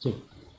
చెప్పు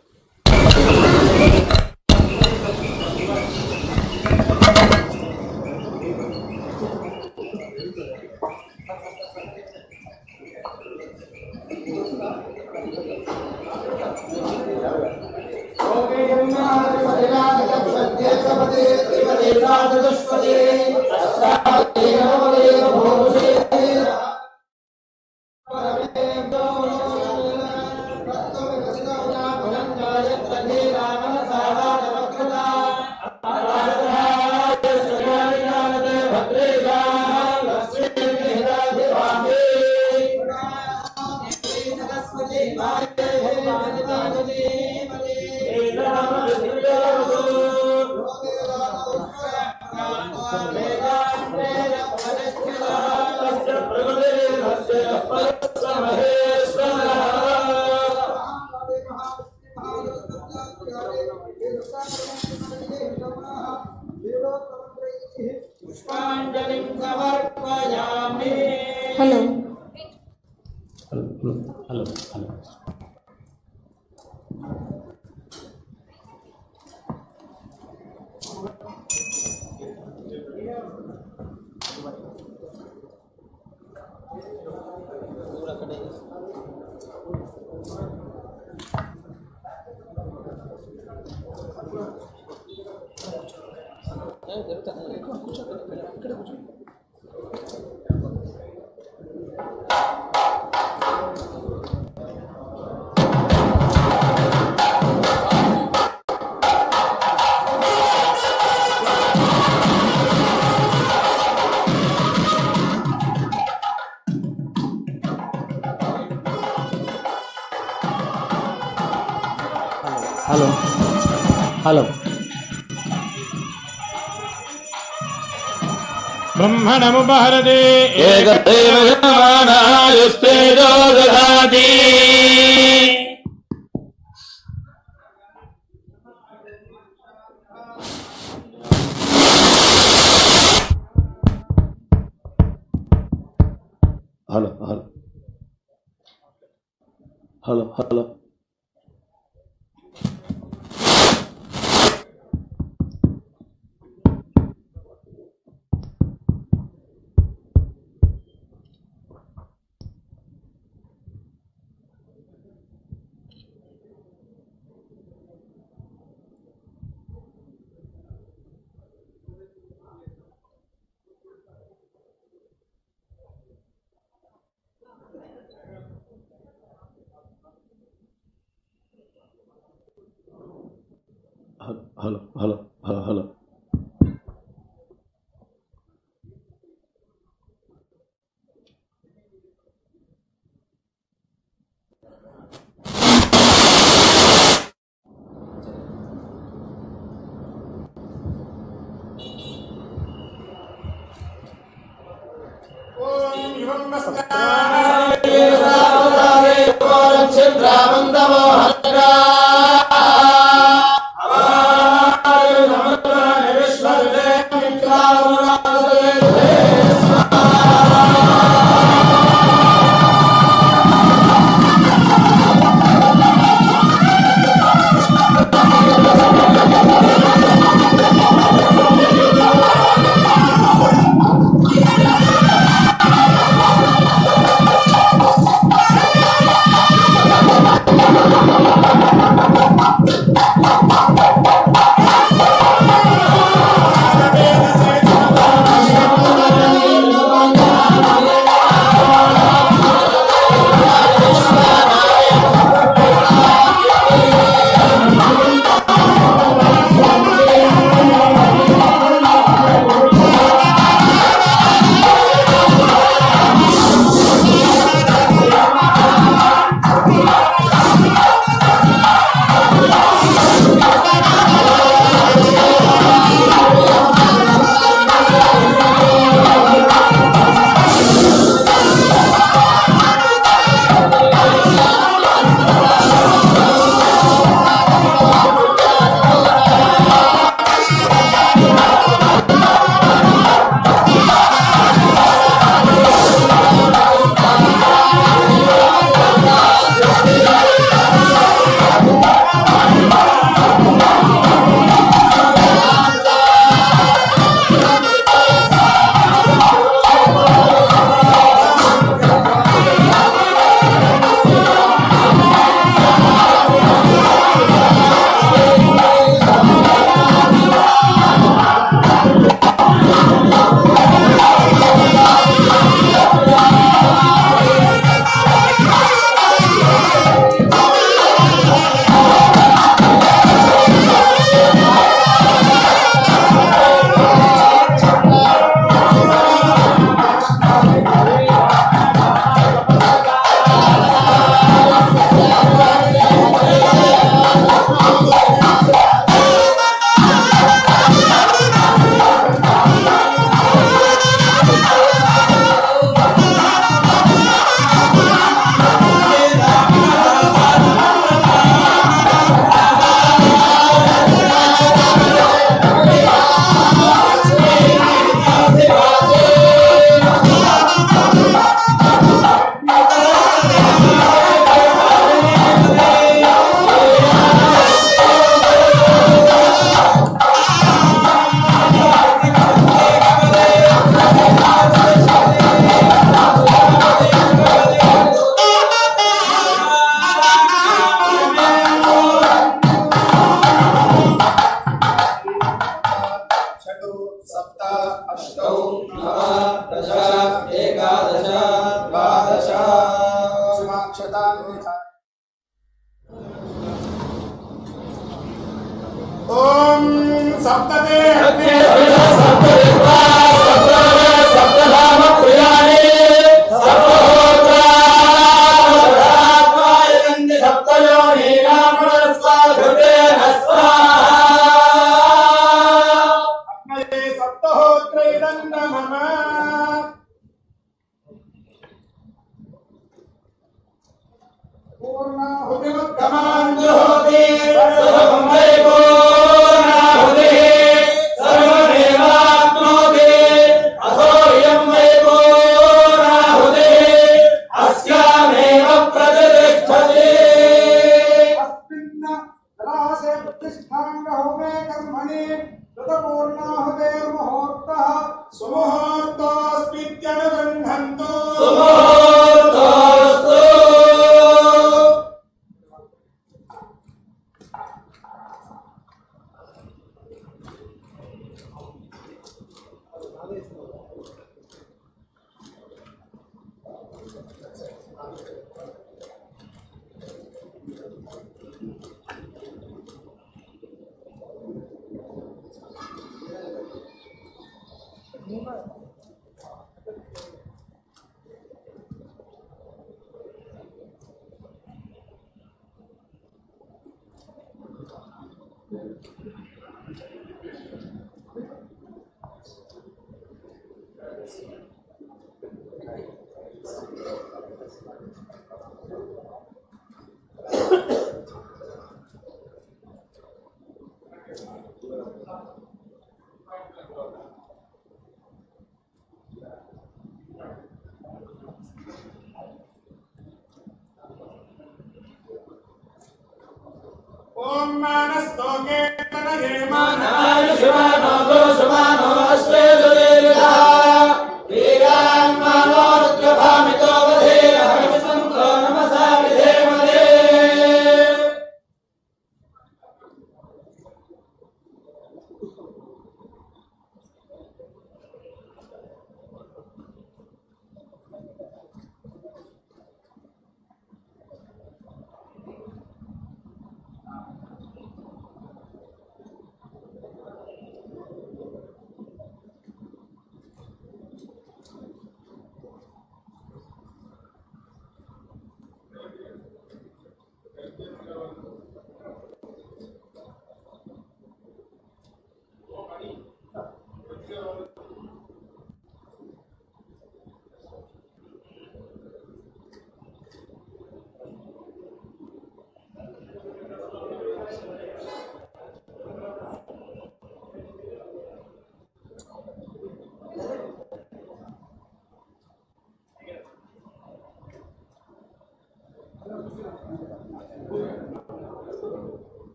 hello hello hello hello hello hello బ్రహ్మణము భారతే ఏకదేవ యజమానాయుస్తేజో దదాతి hello hello hello hello hello hello hello hello hello ఆ सप्त अष्टौ नव दश एकादश द्वादश क्षतान्विता ॐ सप्तते సప్తధామ ప్రియాణి अग्नये सप्तहोत्रैदण्ड मम पूर्णाहुतिमुत्तमाञ्जुहोति अस्मिन् जलाशे प्रतिष्ठाङ्गहोमे कर्मणि ततपूर्णाहुतेर्मुहूर्तः सुमुहूर्तोऽस्मित्यनुगृह्णन्तु ॐ मानस्तोके तनये मानः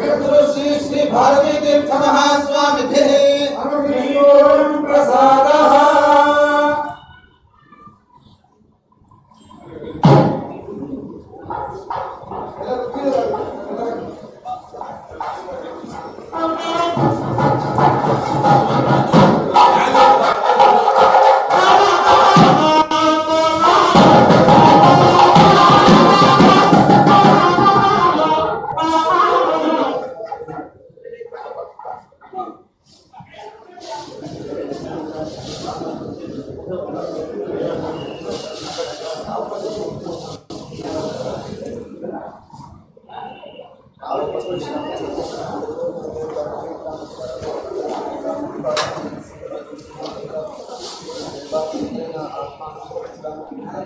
भारती तीर्थ महास्वामिभिः प्रसादः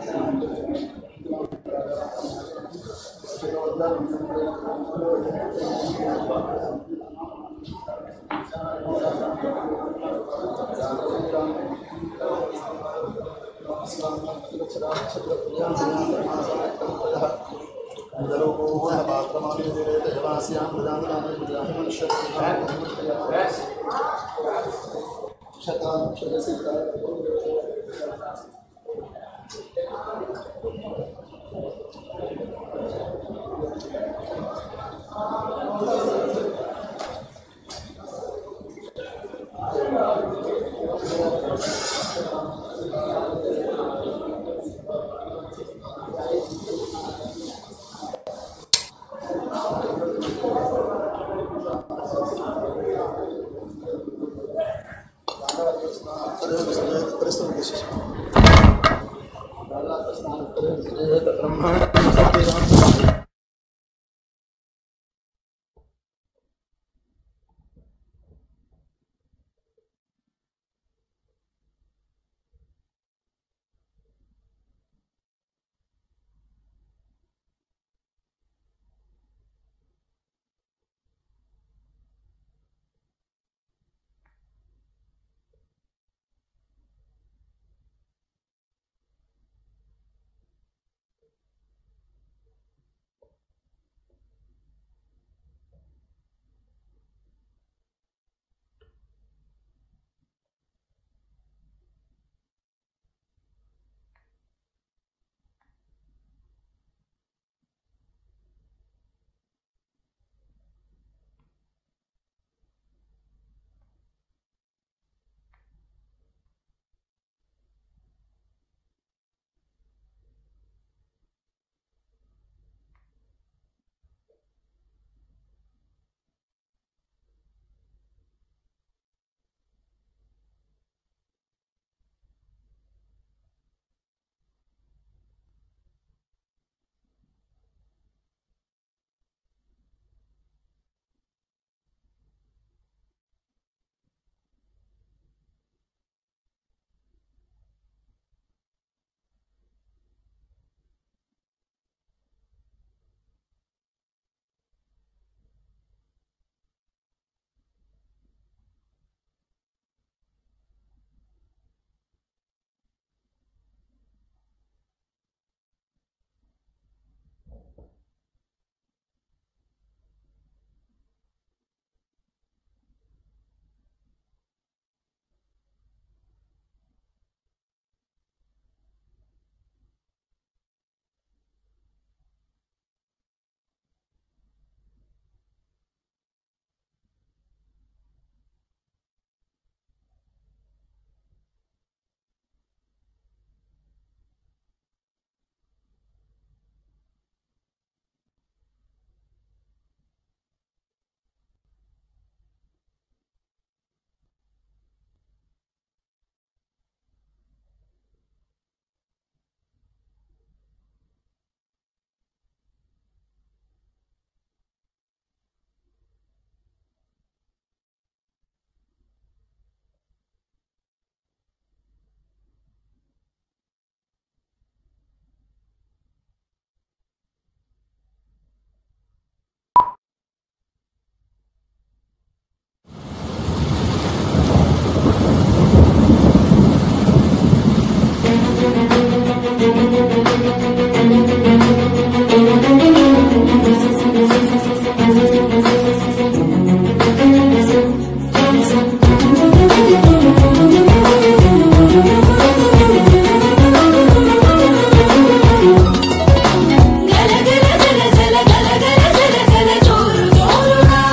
గల గల జల జల గల గల జల జల జోరు జోరుగా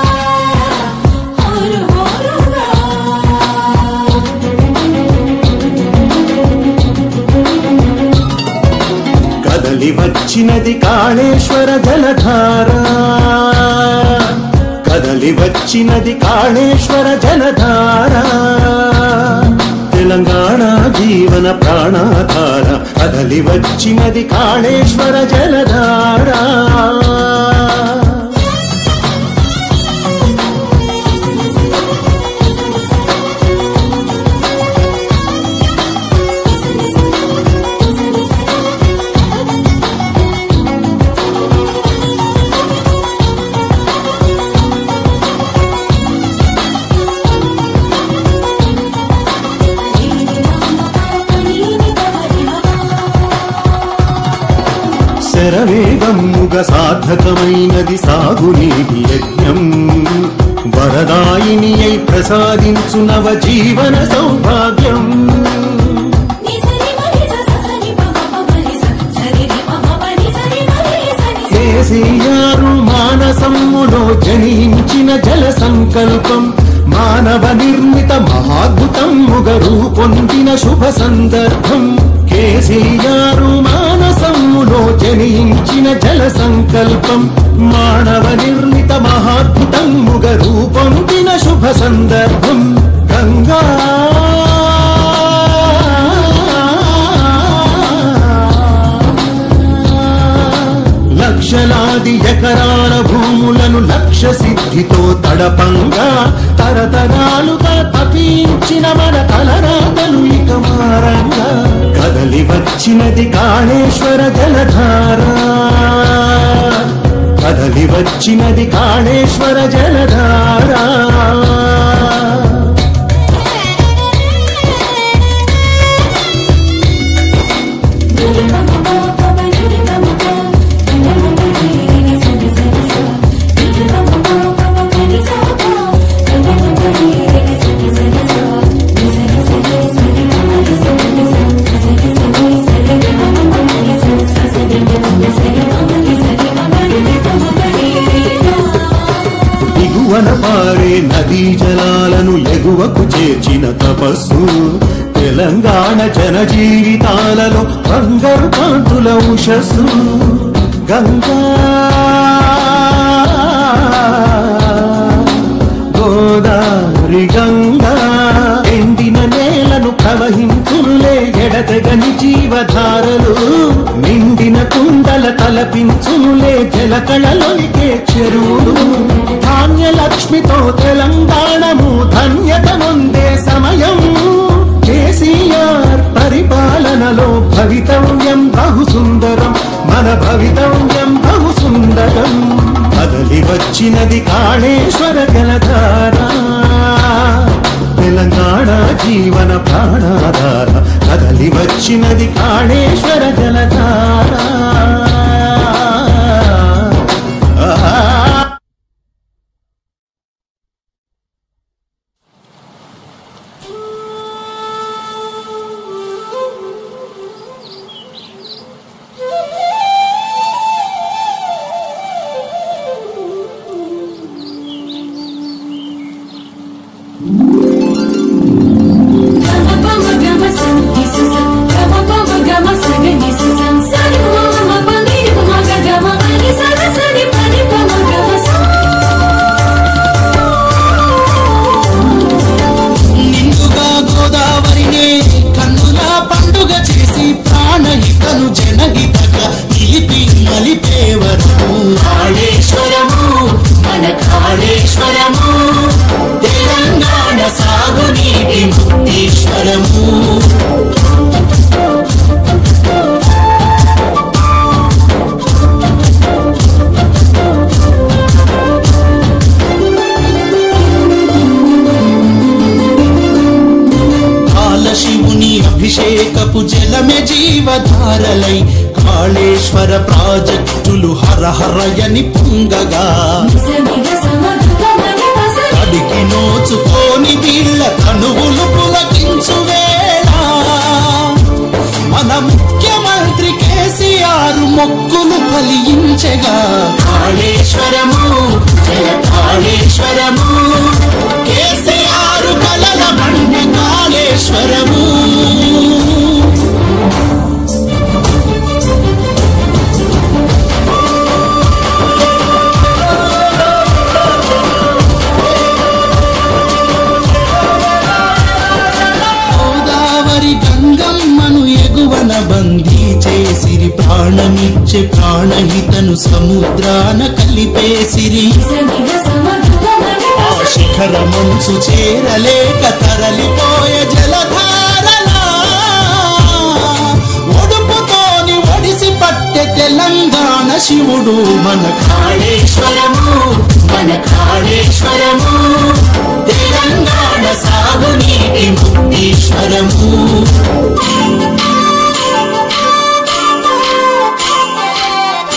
హోరు హోరుగా కదలి వచ్చినది కాళేశ్వర జలధార కదలి వచ్చినది కాళేశ్వర జలధార తెలంగాణ జీవన ప్రాణాధార కదలి వచ్చినది కాళేశ్వర జలధార గల శరవేగముగ సార్థకమైనది సాగునీటి యజ్ఞం వరదాయిని అయి ప్రసాదించు నవ జీవన సౌభాగ్యం నిసరి మరి ససరి పమ పమలి సరి పమ పని సరి మరి సని కేసీఆరు మానసమ్ములో జనించిన జల సంకల్పం మానవ నిర్మిత మహాద్భుతముగ రూపొందిన శుభ సందర్భం కేసీఆరు మానసమ్ములో జనించిన జల సంకల్పం మానవ నిర్మిత మహాద్భుతముగ రూపొందిన శుభ సందర్భం గంగా లక్షలాది ఎకరాల భూములను లక్ష్య సిద్ధితో తడపంగా తరతరాలుగా తపించిన మన తలరాతలు ఇక మారంగా కదలి వచ్చినది కాళేశ్వర జలధార కదలి వచ్చినది కాళేశ్వర జలధార నిరి పమ పమ నిరి పమ నిరి సరి సరి స నిరి పమ పమ నిరి స నిరి సరి సరి స నిసరి సరి సరి పమ నిసరి సరి సరి సరి పమ పమ నిసరి సరి పమ సరి పమ నిసరి పమ నిరి పమ నిరి దిగువన పారే నదీ జలాలను ఎగువకు చేర్చిన తపస్సు తెలంగాణ జన జీవితాలలో బంగారు కాంతుల ఉషస్సు గంగా గోదావరి గంగా ఎండిన నేలను ప్రవహించులే ఎడతెగని జీవధారలు నిండిన కుండల తలపించునులే జలకళలొలికే చెరువులు ధాన్య లక్ష్మితో తెలంగాణము ధన్యత నొందే సమయం కేసీఆర్ పరిపాలనలో భవితవ్యం బహు సుందరం మన భవితవ్యం బహు సుందరం కదలి వచ్చినది కాళేశ్వర జలధార తెలంగాణ జీవన ప్రాణాధార కదలి వచ్చినది కాళేశ్వర జలధార ఆ Gama pama gama sa ni sa sa gama pama gama sa ga ni sa sa sa ni ma ma ma pa ni ni ma ga gama ga ni sa ga sa ni pa ni pama gama sa నిండుగా గోదావరినే కన్నుల పండుగ చేసి ప్రాణహితను జనహితగా నిలిపి నలిపే వరకు కాళేశ్వరము మన కాళేశ్వరము తెలంగాణ సాగునీటి ముక్తీశ్వరము కాలశివుని అభిషేకపు జలమే జీవధారలై కాళేశ్వర ప్రాజెక్టులు హరహరయని పొంగగా సని గ సమ గమ ని ప స ని అడిగి నోచుకోని వీళ్ళ కనువులు పులకించు వేళ మన ముఖ్యమంత్రి కేసీఆర్ మొక్కులు ఫలించగా కాళేశ్వరము జల కాళేశ్వరము కేసీఆర్ కలల బండ కాళేశ్వరము గోదావరి గంగమ్మను ఎగువన బందీ చేసిరి ప్రాణమిచ్చే ప్రాణహితను సముద్రాన కలిపేసిరి సని గ సమ గమ ని ప ఆ స ని శిఖర మంచు చేరలేక తరలిపోయే జలధారలా ఒడుపుతోని ఒడిసి పట్టె తెలంగాణ శివుడు మన కాళేశ్వరము మన కాళేశ్వరము తెలంగాణ సాగునీటి ముక్తీశ్వరము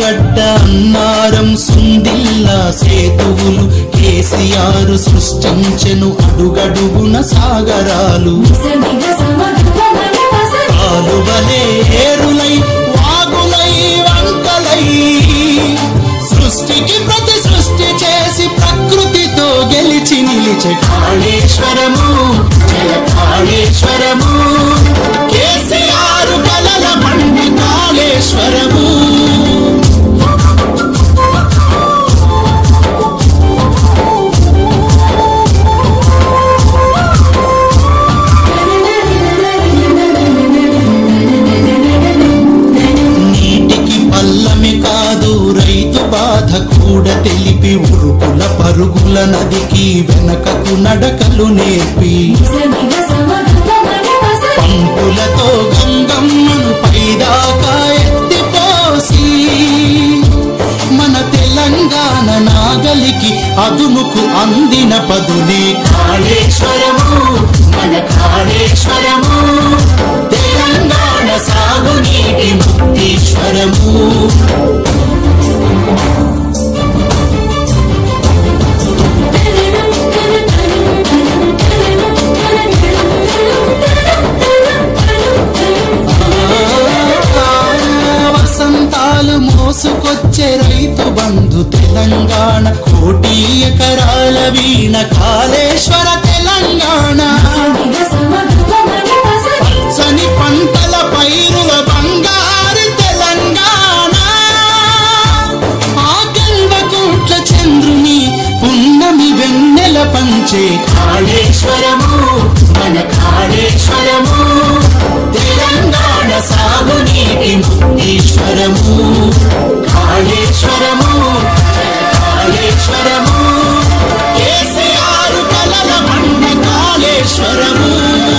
ఆళ్లగడ్డ అన్నారం సుందిల్లా సేతువులు కేసీఆర్ సృష్టించెను అడుగడుగున సాగరాలు కాలువలే ఏరులై వాగులై వంకలై సృష్టికి ప్రతి సృష్టి చేసి ప్రకృతితో గెలిచి నిలిచే కాళేశ్వరము జల కాళేశ్వరము కేసీఆర్ కలల పండి కాళేశ్వరము నీటికి పల్లమి కాదు రైతు బాధ కూడా తెలిపి ఉరుకుల పరుగుల నదికి వెనకకు నడకలు నేర్పి పంపులతో గంగమ్మను పైదాకా ఎత్తిపోసి మన తెలంగాణ నాగలికి అదునుకు అందిన పదునే కాళేశ్వరము మన కాళేశ్వరము తెలంగాణ సాగునీటి ముక్తీశ్వరము వసంతాలు మోసుకొచ్చే రైతు బంధు తెలంగాణ కోటి ఎకరాల వీణ కాళేశ్వర తెలంగాణ పచ్చని పంటల పైరుల బంగారు తెలంగాణ ఆ కల్వకోట్ల చంద్రుని పున్నమి వెన్నెల పంచే కాళేశ్వరము మన కాళేశ్వరము తెలంగాణ సాగునీటి ముక్తీశ్వరము కాళేశ్వరము కాళేశ్వరము కేసీఆర్ కలల మండ కాళేశ్వరము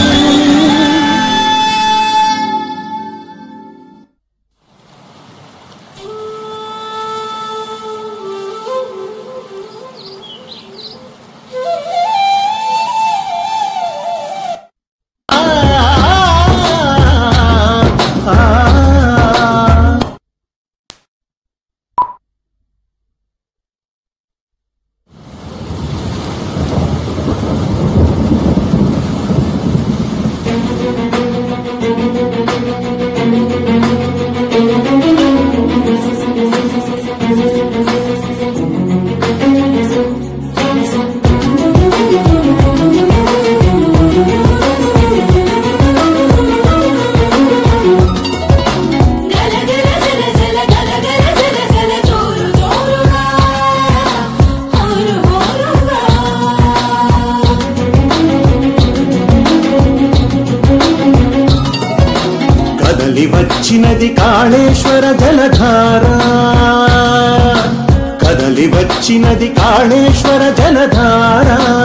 కదలి వచ్చినది కాళేశ్వర జలధార కదలి వచ్చినది కాళేశ్వర జలధార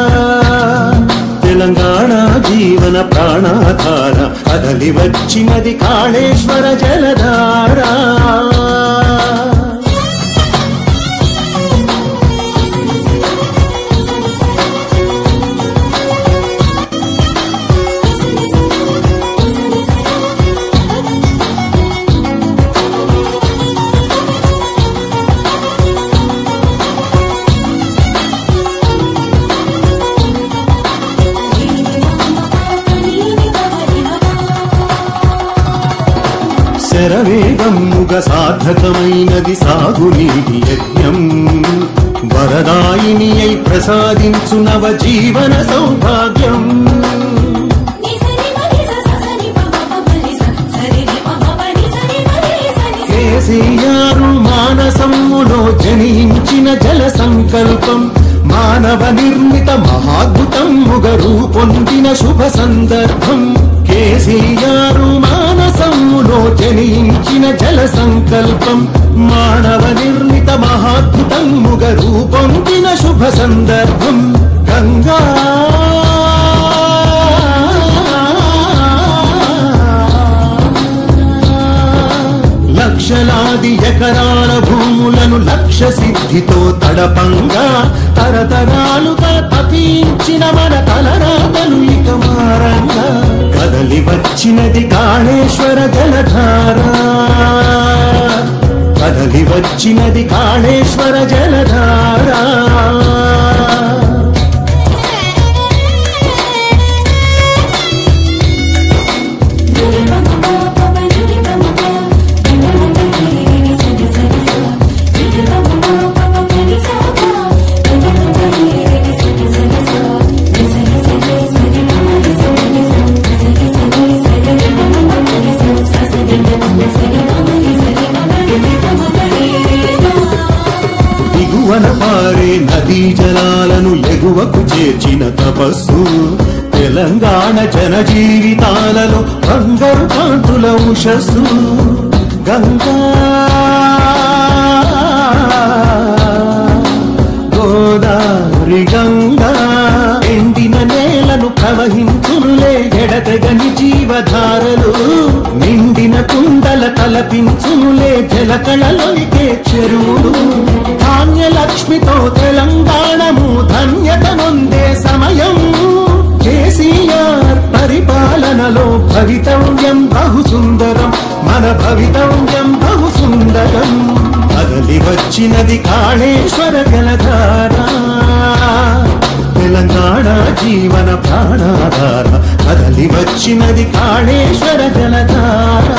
తెలంగాణ జీవన ప్రాణాధార కదలి వచ్చినది కాళేశ్వర జలధార శరవేగముగ సార్థకమైనది సాగునీటి యజ్ఞం వరదాయిని అయి ప్రసాదించు నవ జీవన సౌభాగ్యం కేసీఆర్ మానసములో జనించిన జల సంకల్పం మానవ నిర్మిత మహాద్భుతం ముగరు పొందిన శుభ సందర్భం కేసీఆర్ మానసములో జనించిన జల సంకల్పం మానవ నిర్మిత మహాద్భుతం ముగరు పొందిన శుభ సందర్భం గంగా లక్షలాది ఎకరాల భూములను లక్ష్య సిద్ధితో తడపంగా తరతరాలుగా తపించిన మన తలరాతలు ఇక మారంగా కదలి వచ్చినది కాళేశ్వర జలధార కదలి వచ్చినది కాళేశ్వర జలధారా దిగువన పారే నదీ జలాలను ఎగువకు చేర్చిన తపస్సు తెలంగాణ జన జీవితాలలో బంగారు కాంతుల ఉషస్సు గంగా గోదావరి గంగా ఎండిన నేలను ప్రవహించునులే ఎడతెగని జీవధారలు నిండిన కుండల తలపించునులే జలకళలొలికే చెరువులు ధాన్యలక్ష్మితో తెలంగాణము ధన్యత నొందే సమయం కేసీఆర్ పరిపాలనలో భవితవ్యం బహు సుందరం మన భవితవ్యం బహు సుందరం కదలి వచ్చినది కాళేశ్వర జలధారా తెలంగాణ జీవన ప్రాణాధార కదలి వచ్చినది కాళేశ్వర జలధారా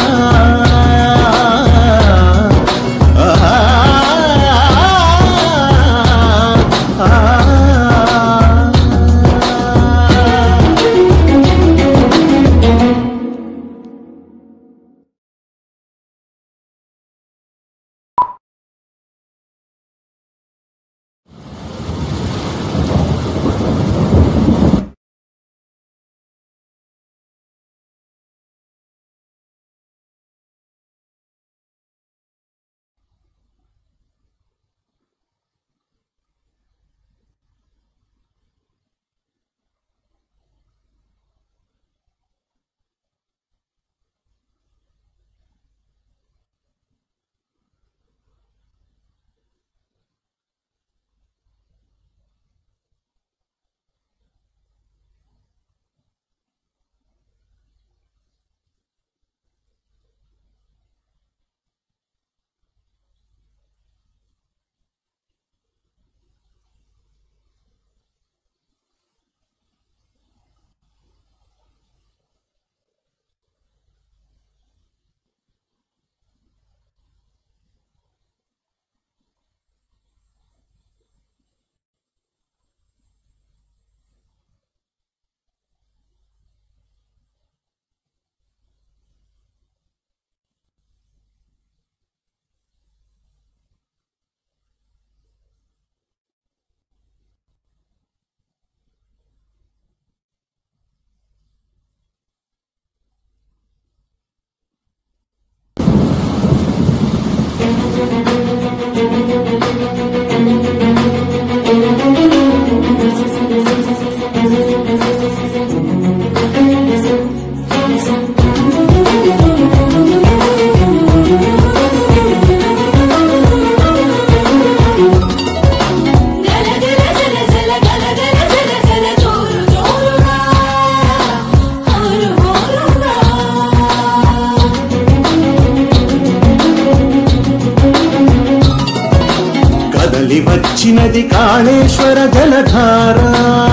కదలి వచ్చినది కాళేశ్వర జలధారా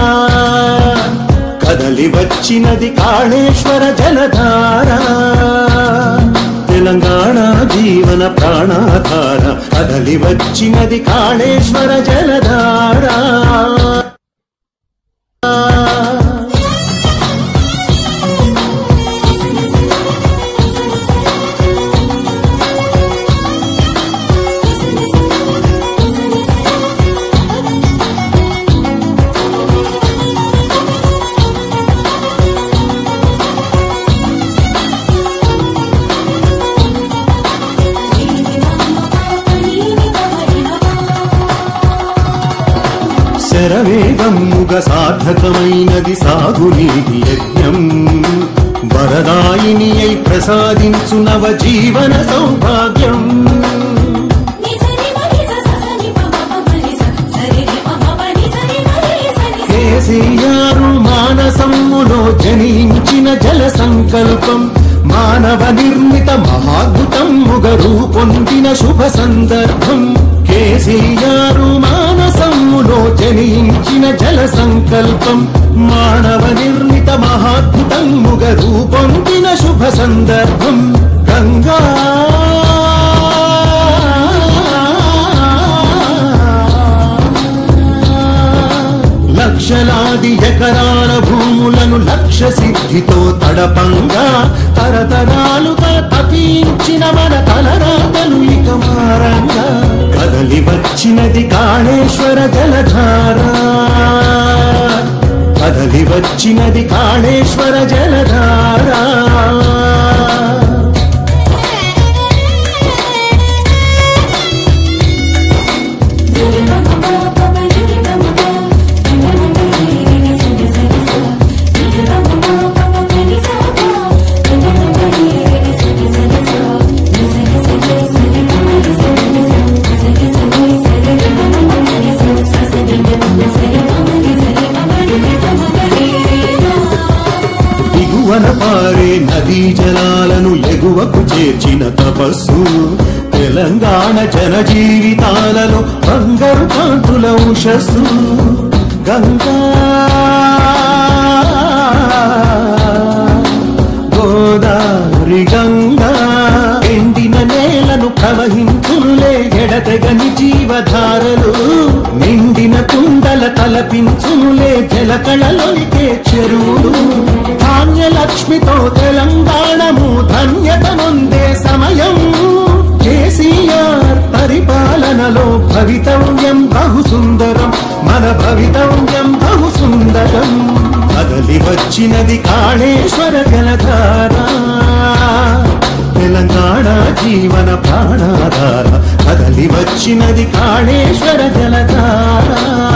కదలి వచ్చినది కాళేశ్వర జలధారా తెలంగాణ జీవన ప్రాణాధార కదలి వచ్చినది కాళేశ్వర జలధారా శరవేగముగ సార్థకమైనది సాగునీటి యజ్ఞం వరదాయిని అయి ప్రసాదించు నవ జీవన సౌభాగ్యం కేసీఆర్ మానసమ్ములో జనించిన జల సంకల్పం మానవ నిర్మిత మహాద్భుతం ముగరు పొందిన శుభ సందర్భం కేసీఆరు మానసములో జనించిన జల సంకల్పం మానవ నిర్మిత మహాద్భుతం ముగరు పొందిన శుభ సందర్భం గంగా లక్షలాది ఎకరాల భూములను లక్ష్య సిద్ధితో తడపంగా తరతరాలుగా తపించిన మన తలరాతలు ఇక మారంగా కదలి వచ్చినది కాళేశ్వర జలధార కదలి వచ్చినది కాళేశ్వర జలధార దిగువన పారే నదీ జలాలను ఎగువకు చేర్చిన తపస్సు తెలంగాణ జన జీవితాలలో బంగారు కాంతుల ఉషస్సు గంగా గోదావరి గంగా ఎండిన నేలను ప్రవహించులే ఎడతెగని జీవధారలు నిండిన కుండల తలపించులే జలకళలొలికే చెరువులు ధాన్యలక్ష్మితో తెలంగాణము ధన్యత నొందే సమయం కేసీఆర్ పరిపాలనలో భవితవ్యం బహు సుందరం మన భవితవ్యం బహు సుందరం కదలి వచ్చినది కాళేశ్వర జలధార తెలంగాణ జీవన ప్రాణాధార కదలి వచ్చినది కాళేశ్వర జలధార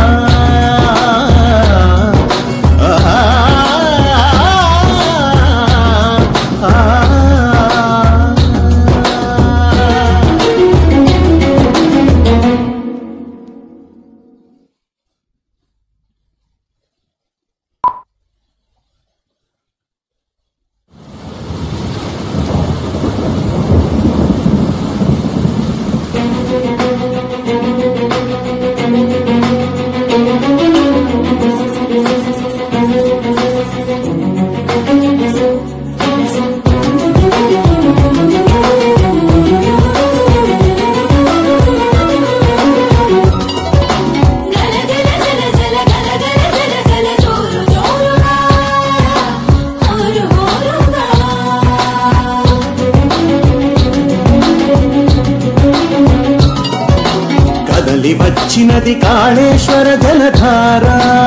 కదలి వచ్చినది కాళేశ్వర జలధార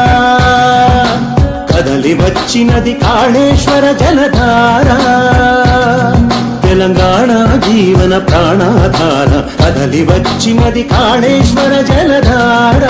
కదలి వచ్చినది కాళేశ్వర జలధార తెలంగాణ జీవన ప్రాణాధార కదలి వచ్చినది కాళేశ్వర జలధార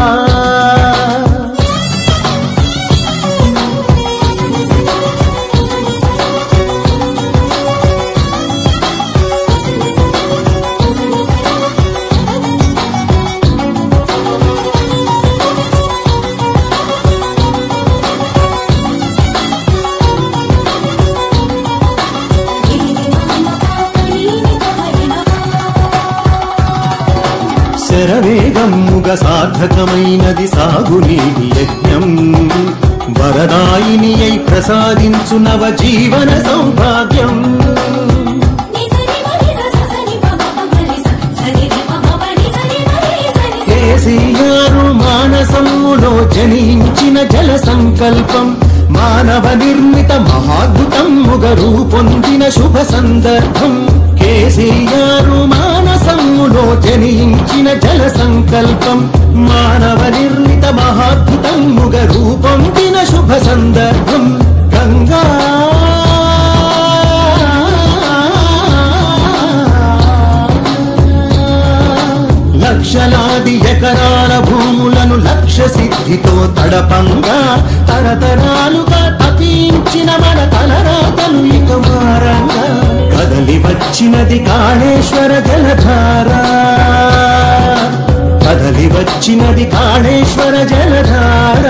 శరవేగముగ సార్థకమైనది సాగునీటి యజ్ఞం వరదాయిని అయి ప్రసాదించు నవ జీవన సౌభాగ్యం కేసీఆరు మానసములో జనించిన జల సంకల్పం మానవ నిర్మిత మహాద్భుతం ముగరు పొందిన శుభ సందర్భం కేసీఆరు మానసములో జనించిన జల సంకల్పం మానవ నిర్మిత మహాద్భుతం ముగరు పొందిన శుభ సందర్భం గంగా లక్షలాది ఎకరాల భూములను లక్ష్య సిద్ధితో తడపంగా తరతరాలుగా తపించిన మన తలరాతలు ఇక మారంగా కదలి వచ్చినది కాళేశ్వర జలధార కదలి వచ్చినది కాళేశ్వర జలధార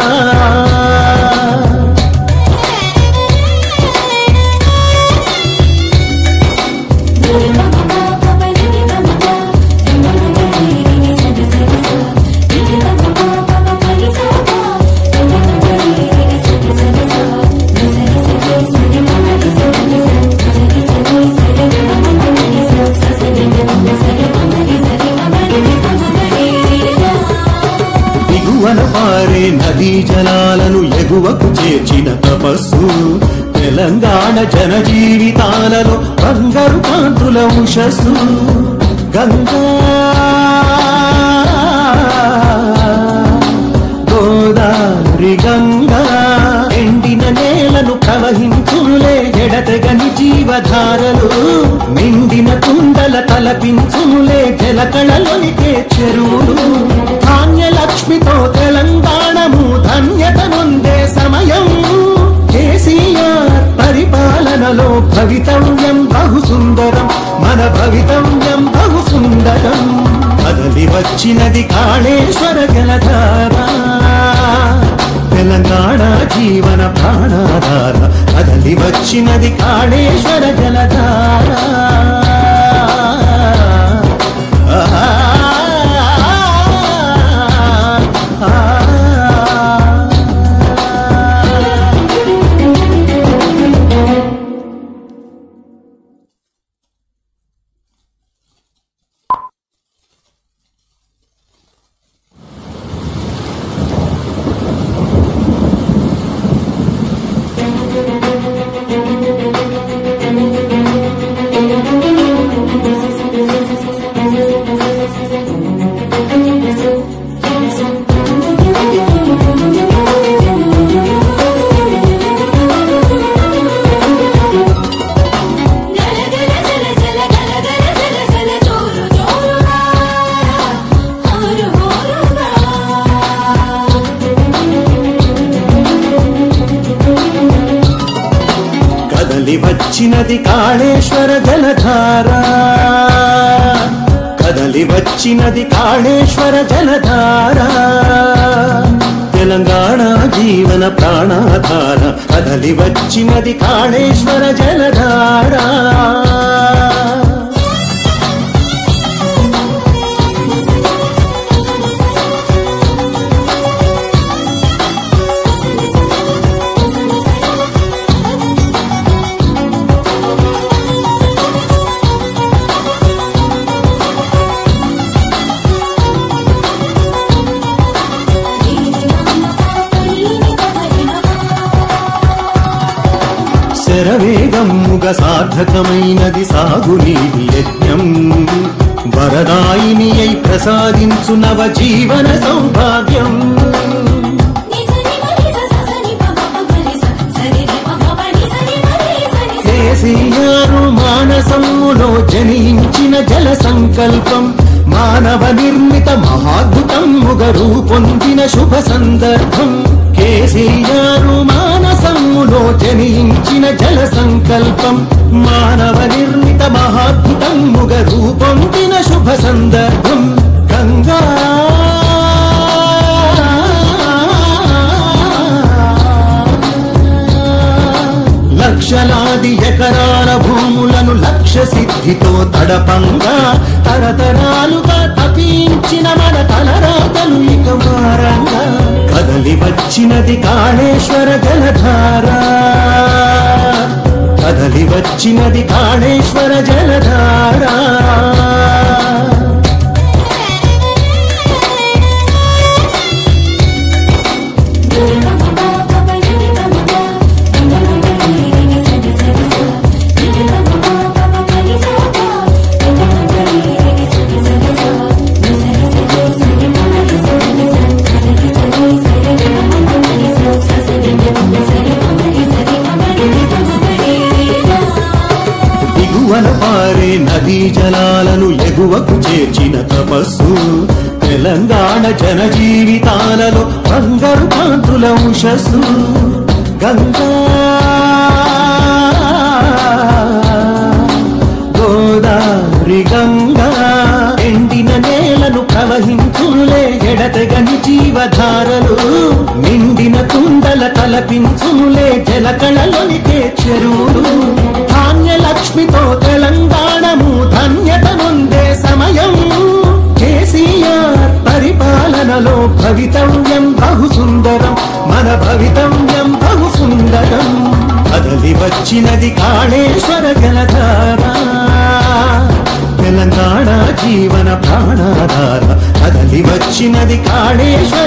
జన జీవితాలలో బంగారు కాంతుల ఉషస్సు గంగా గోదావరి గంగా ఎండిన నేలను ప్రవహించునులే ఎడతెగని జీవధారలు నిండిన కుండల తలపించునులే జలకళలొలికే చెరువులు ధాన్యలక్ష్మితో తెలంగాణము ధన్యత నొందే సమయం కేసీఆర్ పరిపాలనలో భవితవ్యం బహు సుందరం మన భవితవ్యం బహు సుందరం కదలి వచ్చినది కాళేశ్వర జలధార తెలంగాణ జీవన ప్రాణాధార కదలి వచ్చినది కాళేశ్వర జలధార గల గల జల జల గల గల జల జల జోరు జోరుగా హోరు హోరుగా కదలి వచ్చినది కాళేశ్వర జలధార కదలి వచ్చినది కాళేశ్వర జలధార తెలంగాణ జీవన ప్రాణాధార కదలి వచ్చినది కాళేశ్వర జలధార శరవేగమ్ముగ సార్థకమైనది సాగునీటి యజ్ఞం వరదాయిని అయి ప్రసాదించు నవ జీవన సౌభాగ్యం నిసని మరి ససని పమ పమని సని రి పమ పని సని మరి సని కేసీఆర్ మానసములో జనించిన జల సంకల్పం మానవ నిర్మిత మహాద్భుతముగ రూపొందిన శుభ సందర్భం కేసీఆర్ మానసములో జనించిన జల సంకల్పం మానవ నిర్మిత మహాద్భుతముగ రూపొందిన శుభ సందర్భం గంగా లక్షలాది ఎకరాల భూములను లక్ష్య సిద్ధితో తడపంగా తరతరాలుగా తపించిన మన తలరాతలు ఇక మారంగా కదలి వచ్చినది కాళేశ్వర జలధార కదలి వచ్చినది కాళేశ్వర జలధార రి పమ పమ పని రి పమ పమ పని రి సని సని స రి పమ పమ పని స రి పమ పని రి సని సని స రి సని సని సని పమ రి సని సని సని సని రి పమ పని స స సని పమ సని పమ రి సని పమ రి పమ పని దిగువన పారే నదీ జలాలను ఎగువకు చేర్చిన తపస్సు తెలంగాణ జన జీవితాలలో బంగారు కాంతుల ఉషస్సు గంగా గోదావరి గంగా ఎండిన నేలను ప్రవహించులే ఎడతెగని జీవధారలు నిండిన కుండల తలపించులే జలకళలొలికే చెరువులు ధాన్యలక్ష్మితో తెలంగాణము ధన్యత నొందే సమయం కేసీఆర్ పరిపాలనలో భవితవ్యం బహు సుందరం మన భవితవ్యం బహు సుందరం కదలి వచ్చినది కాళేశ్వర జలధార తెలంగాణ జీవన ప్రాణాధార కదలి వచ్చినది కాళేశ్వర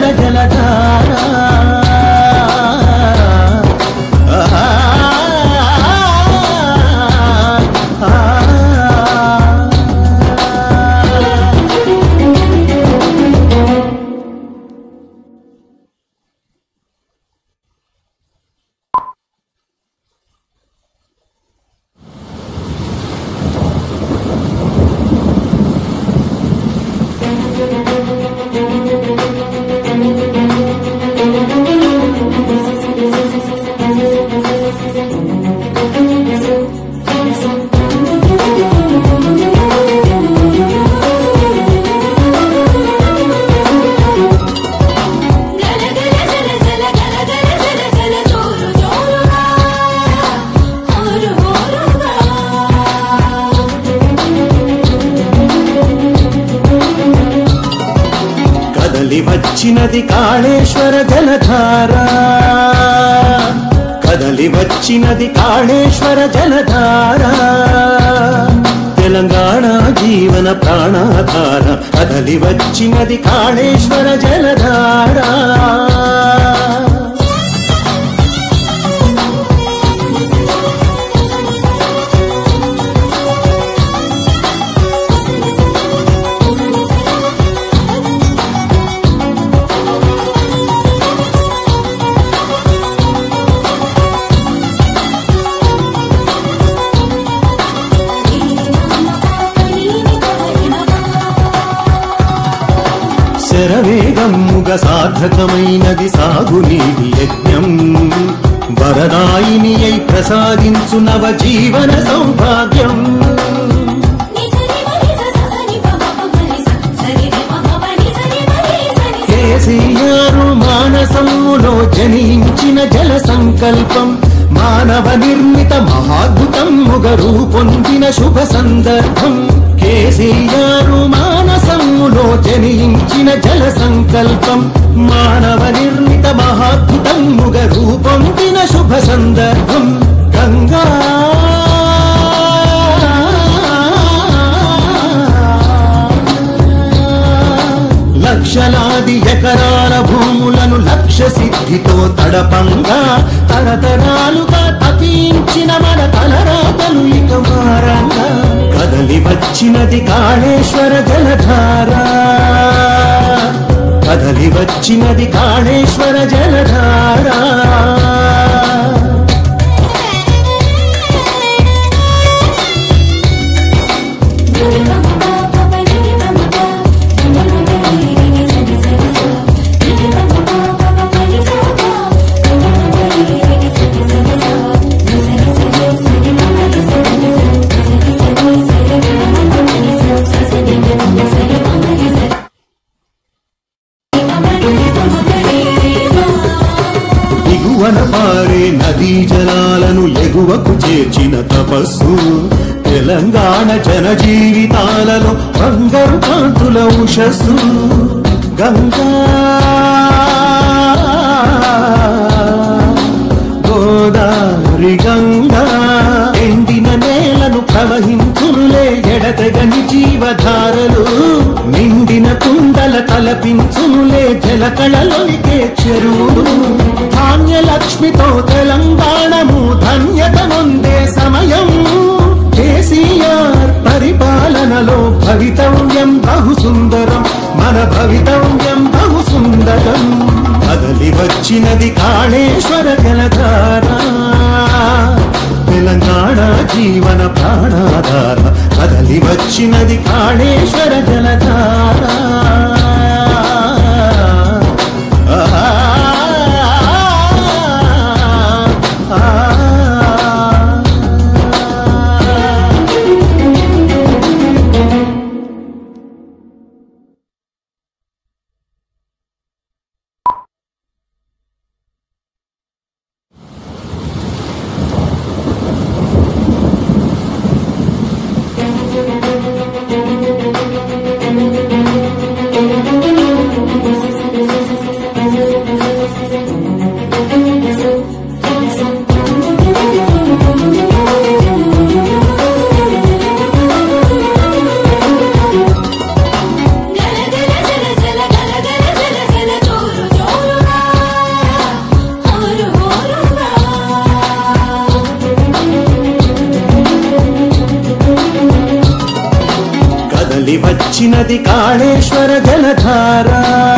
జలధార వచ్చినది కాళేశ్వర జలధార కదలి వచ్చినది కాళేశ్వర జలధార తెలంగాణ జీవన ప్రాణాధార కదలి వచ్చినది కాళేశ్వర జలధార శరవేగముగ సార్థకమైనది సాగునీటి యజ్ఞం వరదాయిని అయి ప్రసాదించు నవ జీవన సౌభాగ్యం కేసీఆర్ మానసములో జనించిన జల సంకల్పం మానవ నిర్మిత మహాద్భుతముగ రూపొందిన శుభ సందర్భం కేసీఆర్ మానసములో జనించిన జల సంకల్పం మానవ నిర్మిత మహాద్భుతముగ రూపొందిన శుభ సందర్భం గంగా లక్షలాది ఎకరాల భూములను లక్ష్య సిద్ధితో తడపంగా తరతరాలుగా తపించిన మన తలరాతలు ఇక మారంగా కదలి వచ్చినది కాళేశ్వర జలధార కదలి వచ్చినది కాళేశ్వర జలధార దిగువన పారే నదీ జలాలను ఎగువకు చేర్చిన తపస్సు తెలంగాణ జన జీవితాలలో బంగారు కాంతుల ఉషస్సు గంగా గోదావరి గంగా ఎండిన నేలను ప్రవహించునులే ఎడతెగని జీవధారలు నిండిన కుండల తలపించునులే జలకళలొలికే చెరువులు ధాన్యలక్ష్మితో తెలంగాణము ధన్యత నొందే సమయం కేసీఆర్ పరిపాలనలో భవితవ్యం బహు సుందరం మన భవితవ్యం బహు సుందరం కదలి వచ్చినది కాళేశ్వర జలధార తెలంగాణ జీవన ప్రాణాధార కదలి వచ్చినది కాళేశ్వర జలధార కదలి వచ్చినది కాళేశ్వర జలధార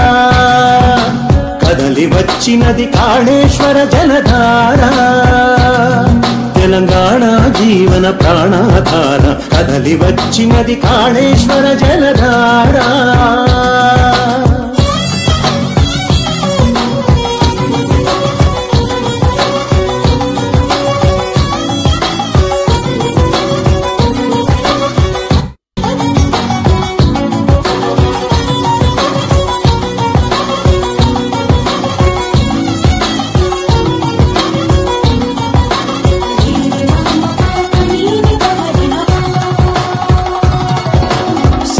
కదలి వచ్చినది కాళేశ్వర జలధార తెలంగాణ జీవన ప్రాణాధార కదలి వచ్చినది కాళేశ్వర జలధార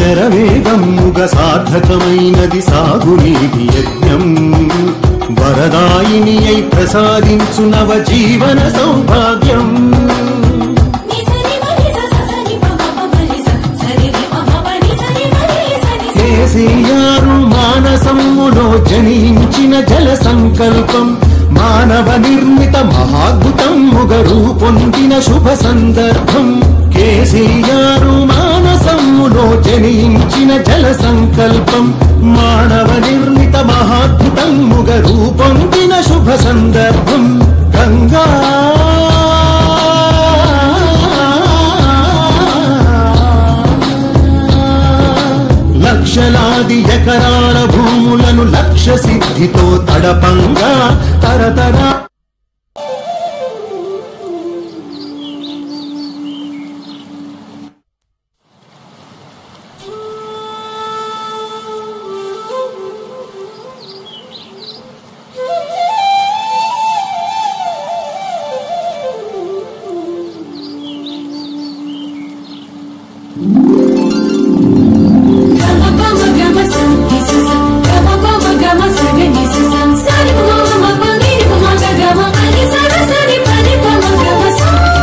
శరవేగముగ సార్థకమైనది సాగునీటి యజ్ఞం వరదాయిని అయి ప్రసాదించు నవ జీవన సౌభాగ్యం నిసరి మరి ససని పమ పమలి సరి రి పమ పని సరి మరి సని కేసీఆరు మానసములో జనించిన జల సంకల్పం మానవ నిర్మిత మహాద్భుతం ముగరు పొందిన శుభ సందర్భం కేసీఆరు మానసములో జనించిన జల సంకల్పం మానవ నిర్మిత మహాద్భుతం ముగరు పొందిన శుభ సందర్భం గంగా లక్షలాది ఎకరాల భూములను లక్ష్య సిద్ధితో తడపంగా తరతరా గమ గమ గమ సని సస గమ గమ గమ సని సస సరి పమ పమ పని పమ గమ పని సర సరి పని పమ గమ స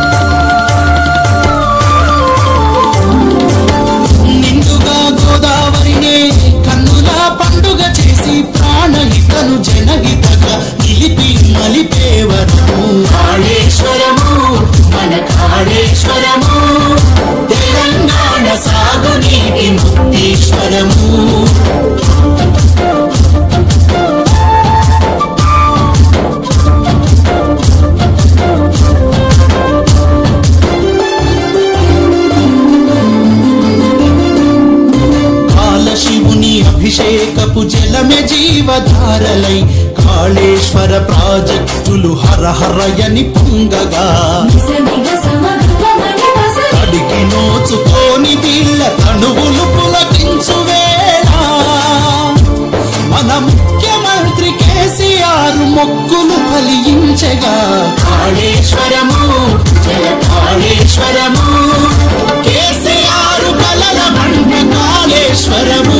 నిండుగా గోదావరినే కన్నుల పండుగ చేసి ప్రాణహితను జనహితగా నిలిపి మలిపేవరము కాళేశ్వరము మన కాళేశ్వరము తెలంగాణ సాగునీటి ముక్తీశ్వరము కాలశివుని అభిషేకపు జలమే జీవధారలై కాళేశ్వర ప్రాజెక్టులు హరహరయని పొంగగా సని గ సమ గమ ని పస కడికి నోచుకోని వీళ్ళ తనువులు పులకించు వేళ మన ముఖ్యమంత్రి కేసీఆర్ మొక్కులు ఫలించగా కాళేశ్వరము జల కాళేశ్వరము కేసీఆర్ కలల మంట కాళేశ్వరము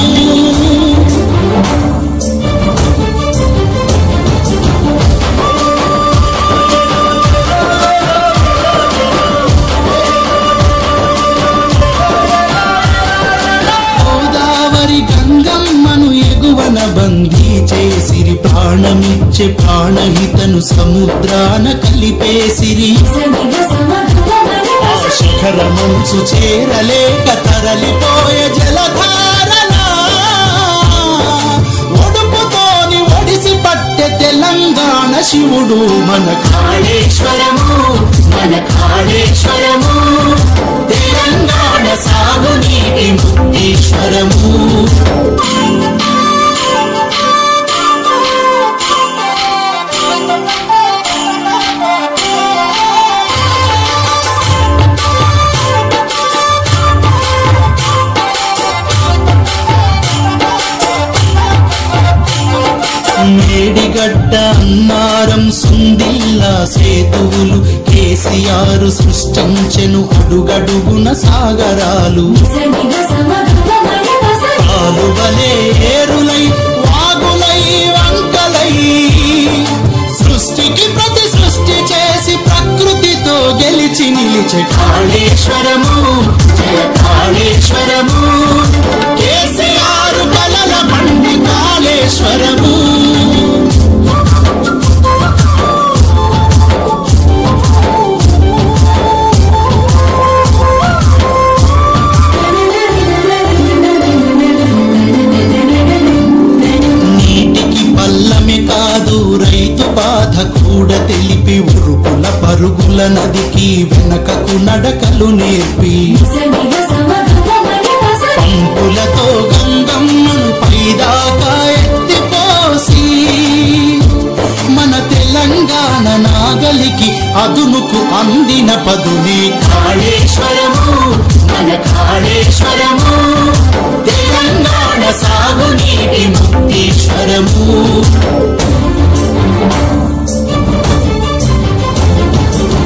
గోదావరి గంగమ్మను ఎగువన బందీ చేసిరి ప్రాణమిచ్చే ప్రాణహితను సముద్రాన కలిపేసిరి సని గ సమ గమ ని ఆ పస శిఖరమంచు చేరలేక తరలిపోయే జలధారలా ఒడుపుతోని ఒడిసి పట్టె తెలంగాణ శివుడు మన కాళేశ్వరము మన కాళేశ్వరము తెలంగాణ సాగునీటి ముక్తీశ్వరము మేడిగడ్డ అన్నారం సుందిల్లా సేతువులు కేసీఆర్ సృష్టించెను అడుగడుగున సాగరాలు సని గ సమ గమ ని పస కాలువలే ఏరులై వాగులై వంకలై సృష్టికి ప్రతి సృష్టి చేసి ప్రకృతితో గెలిచి నిలిచే కాళేశ్వరము జయ కాళేశ్వరము కేసీఆర్ కలల బండి కాళేశ్వరము నీటికి పల్లమే కాదు రైతు బాధ కూడా తెలిపి ఉరుకుల పరుగుల నదికి వెనకకు నడకలు నేర్పి సని గ సమ గమ ని పస పంపులతో గంగమ్మను పైదాకా ఎత్తిపోసి మన తెలంగాణ నాగలికి అదునుకు అందిన పదునే కాళేశ్వరము మన కాళేశ్వరము తెలంగాణ సాగునీటి ముక్తీశ్వరము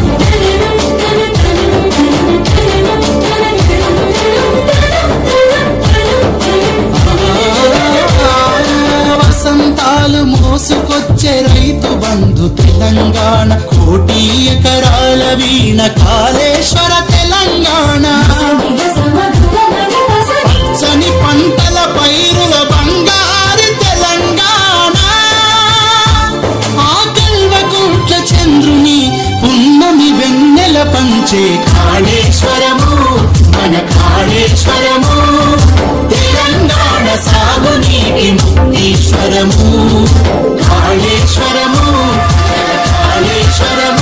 తన వీణ కాళేశ్వర తెలంగాణ పచ్చని పంటల పైరుల బంగారు తెలంగాణ ఆ కల్వకుంట్ల చంద్రుని పున్నమి వెన్నెల పంచే కాళేశ్వరము మన కాళేశ్వరము తెలంగాణ సాగునీటి ముక్తీశ్వరము కాళేశ్వరము మన కాళేశ్వరము